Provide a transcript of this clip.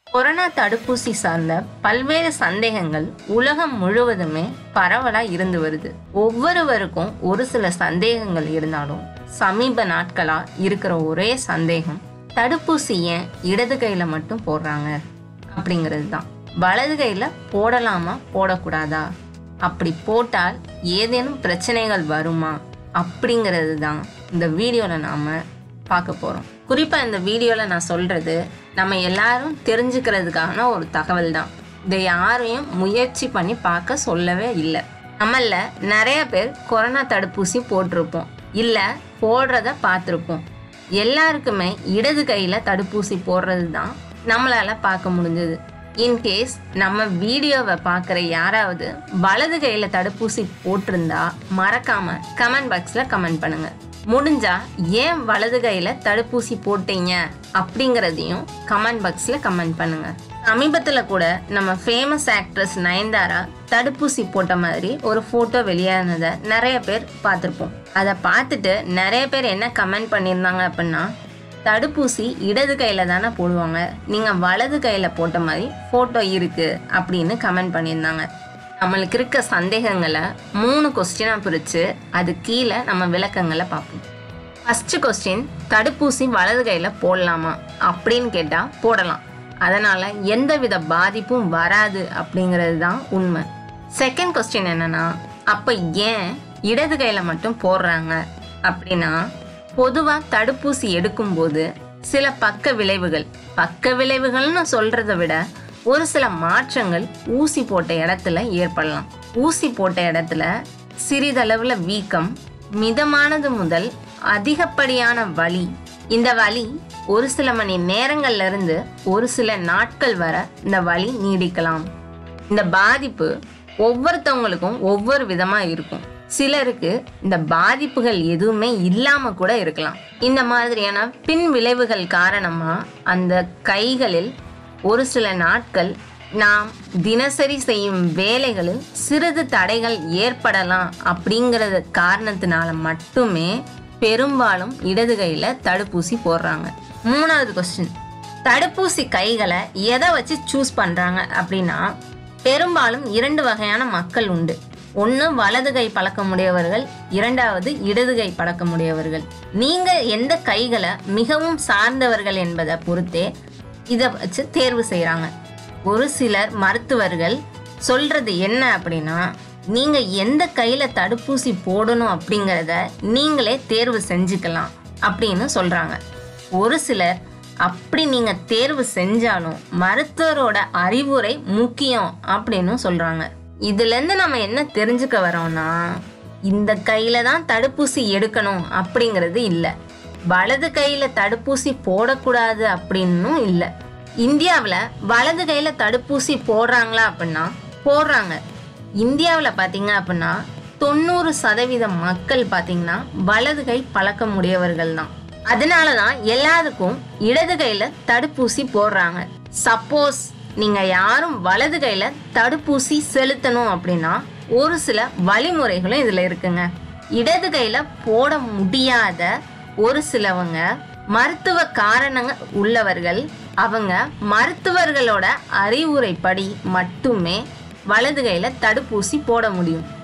corona தடுப்பூசி சார்ந்த பல்வேறு சந்தேகங்கள் உலகம் முழுவதுமே பரவலா இருந்து வருது ஒவ்வொருவருக்கும் ஒரு சில சந்தேகங்கள் இருந்தாலும் சமீப நாட்களா இருக்கிற ஒரே சந்தேகம் தடுப்பூசி ஏன் இடது கையில மட்டும் போடுறாங்க அப்படிங்கிறது தான் வலது கையில போடலாமா போடக்கூடாதா அப்படி போட்டால் ஏதேனும் பிரச்சனைகள் வருமா அப்படிங்கிறது தான் இந்த வீடியோவில் நாம் பார்க்க போகிறோம் குறிப்பாக இந்த வீடியோவில் நான் சொல்கிறது நம்ம எல்லாரும் தெரிஞ்சுக்கிறதுக்கான ஒரு தகவல் தான் இதை யாரையும் முயற்சி பண்ணி பார்க்க சொல்லவே இல்லை நம்மள நிறைய பேர் கொரோனா தடுப்பூசி போட்டிருப்போம் இல்லை போடுறத பார்த்துருப்போம் எல்லாருக்குமே இடது கையில் தடுப்பூசி போடுறது தான் நம்மளால் பார்க்க முடிஞ்சது இன்கேஸ் நம்ம வீடியோவை பார்க்குற யாராவது வலது கையில் தடுப்பூசி போட்டிருந்தா மறக்காம கமெண்ட் பாக்ஸில் கமெண்ட் பண்ணுங்க முடிஞ்சா ஏன் வலது கையில் தடுப்பூசி போட்டீங்க அப்படிங்கிறதையும் கமெண்ட் பாக்ஸில் கமெண்ட் பண்ணுங்க சமீபத்தில் கூட நம்ம ஃபேமஸ் ஆக்ட்ரஸ் நயன்தாரா தடுப்பூசி போட்ட மாதிரி ஒரு ஃபோட்டோ வெளியானதை நிறைய பேர் பார்த்துருப்போம் அதை பார்த்துட்டு நிறைய பேர் என்ன கமெண்ட் பண்ணியிருந்தாங்க அப்படின்னா தடுப்பூசி இடது கையில தானே போடுவாங்க நீங்க வலது கையில போட்ட மாதிரி போட்டோ இருக்கு அப்படின்னு கமெண்ட் பண்ணியிருந்தாங்க நம்மளுக்கு இருக்க சந்தேகங்களை மூணு கொஸ்டினா பிரிச்சு அது கீழே நம்ம விளக்கங்களை பார்ப்போம் ஃபர்ஸ்ட் கொஸ்டின் தடுப்பூசி வலது கையில போடலாமா அப்படின்னு கேட்டா போடலாம் அதனால எந்தவித பாதிப்பும் வராது அப்படிங்கிறது தான் உண்மை செகண்ட் கொஸ்டின் என்னன்னா அப்ப ஏன் இடது கையில மட்டும் போடுறாங்க அப்படின்னா பொதுவாக தடுப்பூசி எடுக்கும்போது சில பக்க விளைவுகள் பக்க விளைவுகள்னு சொல்றதை விட ஒரு சில மாற்றங்கள் ஊசி போட்ட இடத்துல ஏற்படலாம் ஊசி போட்ட இடத்துல சிறிதளவுல வீக்கம் மிதமானது முதல் அதிகப்படியான வலி இந்த வலி ஒரு சில மணி நேரங்கள்ல இருந்து ஒரு சில நாட்கள் வரை இந்த வலி நீடிக்கலாம் இந்த பாதிப்பு ஒவ்வொருத்தவங்களுக்கும் ஒவ்வொரு விதமா இருக்கும் சிலருக்கு இந்த பாதிப்புகள் எதுவுமே இல்லாம கூட இருக்கலாம் இந்த மாதிரியான பின் விளைவுகள் காரணமா அந்த கைகளில் ஒரு சில நாட்கள் நாம் தினசரி செய்யும் வேலைகளில் சிறிது தடைகள் ஏற்படலாம் அப்படிங்கிறது காரணத்தினால மட்டுமே பெரும்பாலும் இடது கையில தடுப்பூசி போடுறாங்க மூணாவது கொஸ்டின் தடுப்பூசி கைகளை எதை வச்சு சூஸ் பண்றாங்க அப்படின்னா பெரும்பாலும் இரண்டு வகையான மக்கள் உண்டு ஒன்று வலது கை பழக்கமுடையவர்கள் இரண்டாவது இடது கை பழக்கமுடையவர்கள் நீங்க எந்த கைகளை மிகவும் சார்ந்தவர்கள் என்பதை பொறுத்தே இதை வச்சு தேர்வு செய்கிறாங்க ஒரு சிலர் மருத்துவர்கள் சொல்றது என்ன அப்படின்னா நீங்க எந்த கையில தடுப்பூசி போடணும் அப்படிங்கிறத நீங்களே தேர்வு செஞ்சுக்கலாம் அப்படின்னு சொல்றாங்க ஒரு சிலர் அப்படி நீங்க தேர்வு செஞ்சாலும் மருத்துவரோட அறிவுரை முக்கியம் அப்படின்னு சொல்றாங்க இதுல இருந்து நம்ம என்ன தெரிஞ்சுக்க வரோம்னா இந்த கையில தான் தடுப்பூசி எடுக்கணும் அப்படிங்கிறது இல்லை வலது கையில தடுப்பூசி போடக்கூடாது அப்படின்னும் இல்லை இந்தியாவில் வலது கையில் தடுப்பூசி போடுறாங்களா அப்படின்னா போடுறாங்க இந்தியாவில் பார்த்தீங்க அப்படின்னா தொண்ணூறு சதவீத மக்கள் பார்த்தீங்கன்னா வலது கை பழக்கம் உடையவர்கள் தான் அதனால தான் எல்லாருக்கும் இடது கையில் தடுப்பூசி போடுறாங்க சப்போஸ் நீங்கள் யாரும் வலது கையில் தடுப்பூசி செலுத்தணும் அப்படின்னா ஒரு சில வழிமுறைகளும் இதில் இருக்குங்க இடது கையில் போட முடியாத ஒரு சிலவங்க மருத்துவ காரணங்கள் உள்ளவர்கள் அவங்க மருத்துவர்களோட அறிவுரைப்படி மட்டுமே வலது கையில தடுப்பூசி போட முடியும்